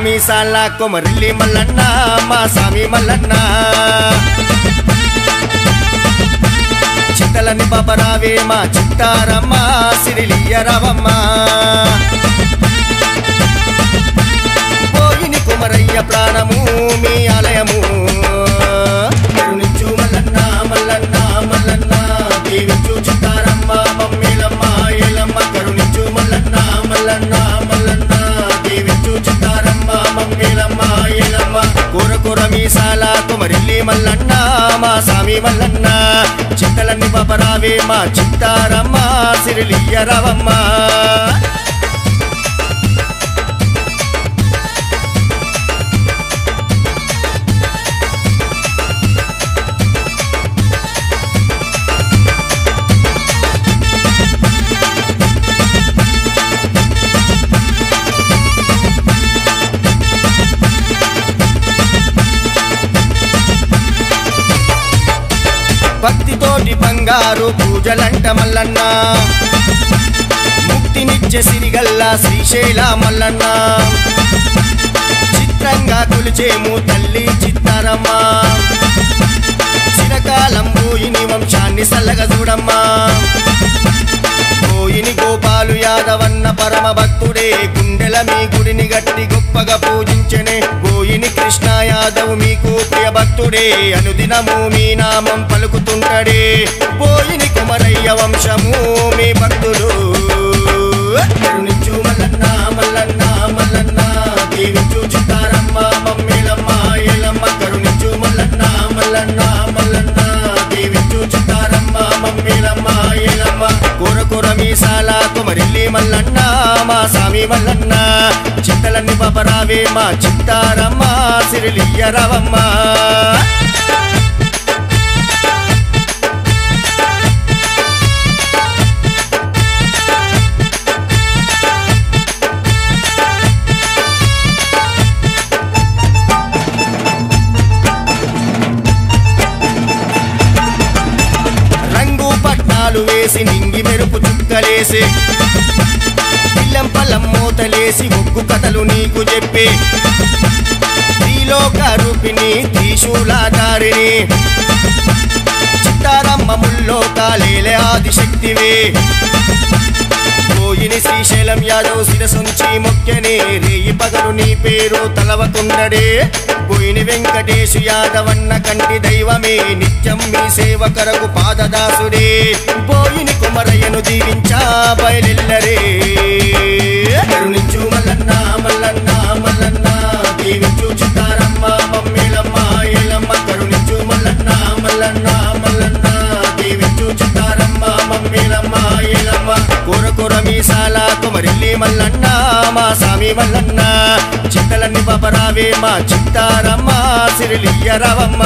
మీసాల కొమరిల్లి మల్లన్న మా సామి మల్లన్న చింతలని బాబరావే మా చిత్తారమ్మ సిరిలియ రవమ్మ పోయిని కుమరయ్య ప్రాణము మీ ఆలయము కరుణించు మల్లన్న మల్లన్న మల్లన్న దీవించు చిత్తారమ్మ మమ్మీలమ్మ ఏలమ్మ కరుణించు మల్లన్న మల్లన్న మల్లన్న దీవించు చిత్తారమ్మ మమ్మీలమ్మ ఏలమ్మ కూర కూర మీసాల కుమరిల్లి మల్లన్న మా సామి మల్లన్న చింతలన్నీ బాబరావే మా చిత్తారమ్మ సిరిలియ రవమ్మ భక్తితోటి బంగారు పూజలంట మల్లన్న ముక్తినిచ్చే సిరిగల్లా శ్రీశైల మల్లన్న చిత్రంగా కొలిచేము తల్లి చిత్తారమ్మ చిరకాలం పోయిని వంశాన్ని సల్లగా చూడమ్మా పోయిని గోపాలు యాదవన్న పరమ భక్తుడే గుండెల మీ గుడిని గట్టి గొప్పగా పూజించనే పోయిని కృష్ణ యాదవ్ మీకు ప్రియ భక్తుడే అనుదినము మీ నామం పలుకుతుంటడే పోయిని కుమరయ్య వంశము మీ భక్తులు కరుణించు మల్లన్న మల్లన్న మల్లన్న దీవించు చిత్తారమ్మ మమ్మీలమ్మ ఏలమ్మ కరుణించు మల్లన్న మల్లన్న మల్లన్న దీవించు చిత్తారమ్మ మమ్మీలమ్మ ఏలమ్మ కూర కూర మీసాల కుమరిల్లి మల్లన్న మా సామి మల్లన్న చింతలన్నీ బాబరావే మా చిత్తారమ్మ సిరిలియ రవమ్మ రంగు పట్నాలు వేసి నింగి మెరుపు చుక్కలేసి పిల్లం పల్లం మూతలేసి ఒగ్గు కథలు నీకు చెప్పి శ్రీలోక రూపిణి త్రిశూలాధారిణి చిత్తారమ్మ ముల్లోక లేలే ఆదిశక్తివే పోయిని శ్రీశైలం యాదవ్ శిరసుంచి మొక్కెనే రేయి పగలు నీ పేరు తలవకుండడే పోయిని వెంకటేశు యాదవన్న కంటి దైవమే నిత్యం మీ సేవకరకు పాదదాసుడే పోయిని కుమరయ్యను దీవించా బయలెల్లరే కరుణించు మల్లన్న మల్లన్న మల్లన్న దీవించు చిత్తారమ్మ మమ్మీలమ్మ ఏలమ్మ కరుణించు మల్లన్న మల్లన్న మల్లన్న దీవించు చిత్తారమ్మ మమ్మీలమ్మ ఏలమ్మ కూర కూర మీసాల కుమరిల్లి మల్లన్న మా సామి మల్లన్న చింతలన్నీ బాబరావే మా చిత్తారమ్మ సిరిలియ రవమ్మ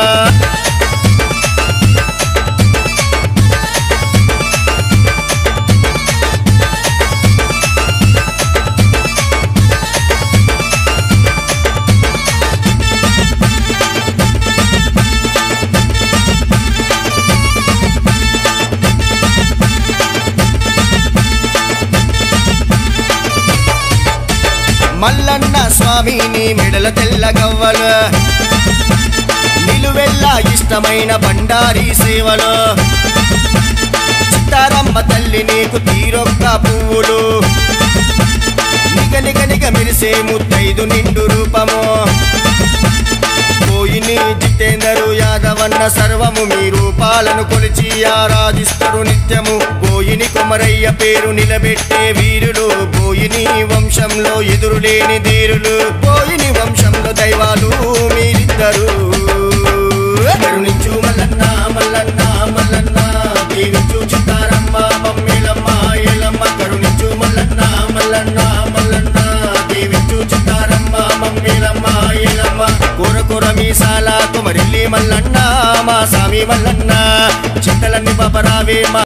మల్లన్న స్వామిని మెడల తెల్ల గవ్వలు నిలువెల్లా ఇష్టమైన బండారి సేవలు చిత్తారమ్మ తల్లి నీకు తీరొక్క పువ్వులు నిగ నిగ నిగ మెరిసే ముత్తైదు నిండు రూపము పోయిని జితేందరు యాదవన్న సర్వము మీ రూపాలను కొలిచి ఆరాధిస్తారు నిత్యము పోయిని కుమరయ్య పేరు నిలబెట్టే వీరులు పోయిని వంశంలో ఎదురులేని ధీరులు పోయిని వంశంలో దైవాలు మీరిద్దరు కరుణించు మల్లన్న మల్లన్న మల్లన్న దీవించు చిత్తారమ్మ మమ్మీలమ్మ ఏలమ్మ కరుణించు మల్లన్న మల్లన్న మల్లన్న దీవించు చిత్తారమ్మ మమ్మీలమ్మ ఏలమ్మ కూర కూర మీసాల కుమరిల్లి మల్లన్న మా సామి మల్లన్న చింతలన్నీ బాబరావే మా